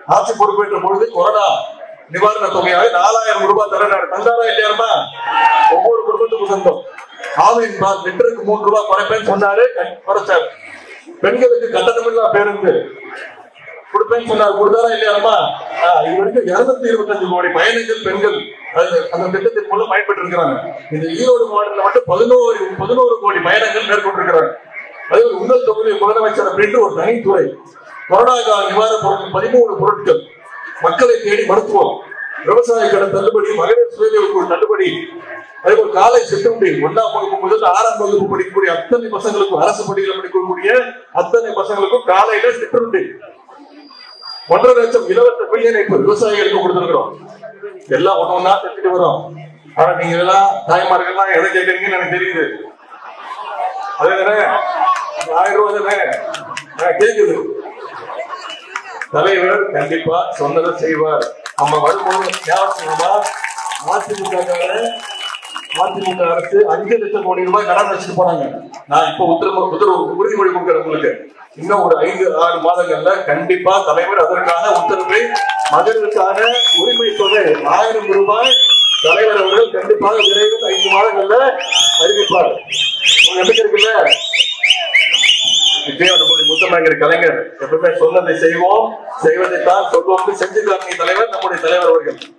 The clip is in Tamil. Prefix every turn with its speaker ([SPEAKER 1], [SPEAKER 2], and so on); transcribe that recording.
[SPEAKER 1] ஆட்சி பொறுப்பேற்ற பொழுது கொரோனா நிவாரண தொகையாக நாலாயிரம் ரூபாய் தர தந்தாரா இல்லையாருமா ஒவ்வொரு குடும்பத்துக்கும் சொந்தம் ஆவின் பால் லிட்டருக்கு மூன்று ரூபாய் குறைப்பேன்னு சொன்னாரு குறைச்சாரு பெண்களுக்கு கட்டணமில்லா பேருந்து கொடுப்பேன்னு சொன்னார் கொடுத்தாரா இல்லையாருமா ஆஹ் இது வரைக்கும் இருநூத்தி இருபத்தஞ்சு கோடி பயணிகள் பெண்கள் அது- அந்த திட்டத்தின் மூலம் பயன்பெற்று இருக்கிறாங்க இந்த ஈரோடு மாவட்டத்தில் மட்டும் பதினோரு பதினோரு கோடி பயணங்கள் மேற்கொண்டிருக்கிறாங்க அதே ஒரு உங்கள் தொகுதி முதலமைச்சர் அப்படின்ட்டு ஒரு தனித்துறை கொரோனா கால நிவாரண பொருட்கள் பதிமூணு பொருட்கள் மக்களை தேடி மருத்துவம் விவசாய கடன் தள்ளுபடி மகளிர் சுயதொழில் தள்ளுபடி அதே போல் காலை சிற்றுண்டி ஒன்றாம் வகுப்பு முதல் ஆறாம் வகுப்பு படிக்கக்கூடிய அத்தனை பசங்களுக்கும் அரசு பள்ளியில் படிக்கக்கூடிய அத்தனை பசங்களுக்கும் காலையில சிற்றுண்டி ஒன்றரை லட்சம் இலவச மின் இணைப்பு விவசாயிகளுக்கு கொடுத்திருக்கிறோம் எல்லாம் ஒண்ணு ஒண்ணா செஞ்சுட்டு வரோம் ஆனா நீங்க எல்லாம் தாய்மார்கள்லாம் எதை கேட்கறீங்கன்னு எனக்கு தெரியுது அதே தானே ஆயிரம் ரூபாய் தானே ஆ, கேக்குது தலைவர் கண்டிப்பா சொன்னதை செய்வார் நம்ம வரும்போது ஞாபகமா அதிமுக அதிமுக அரசு அஞ்சு லட்சம் கோடி ரூபாய் கடன் வச்சுட்டு போனாங்க நான் இப்ப உத்தரவு உத்தரவு உறுதிமொழி கொடுக்கிறேன் உங்களுக்கு இன்னும் ஒரு ஐந்து ஆறு மாதங்கள்ல கண்டிப்பா தலைவர் அதற்கான உத்தரவை மகளிருக்கான உரிமை தொகை ஆயிரம் ரூபாய் தலைவர் அவர்கள் கண்டிப்பாக விரைவில் ஐந்து மாதங்கள்ல அறிவிப்பார் உங்களுக்கு நம்பிக்கை இருக்குல்ல விஜய் நம்முடைய முத்தமிழர் கலைஞர் எப்பவுமே சொன்னதை செய்வோம் செய்வதை தான் சொல்வோம் செஞ்சு காட்டிய தலைவர் நம்முடைய தலைவர் அவர்கள்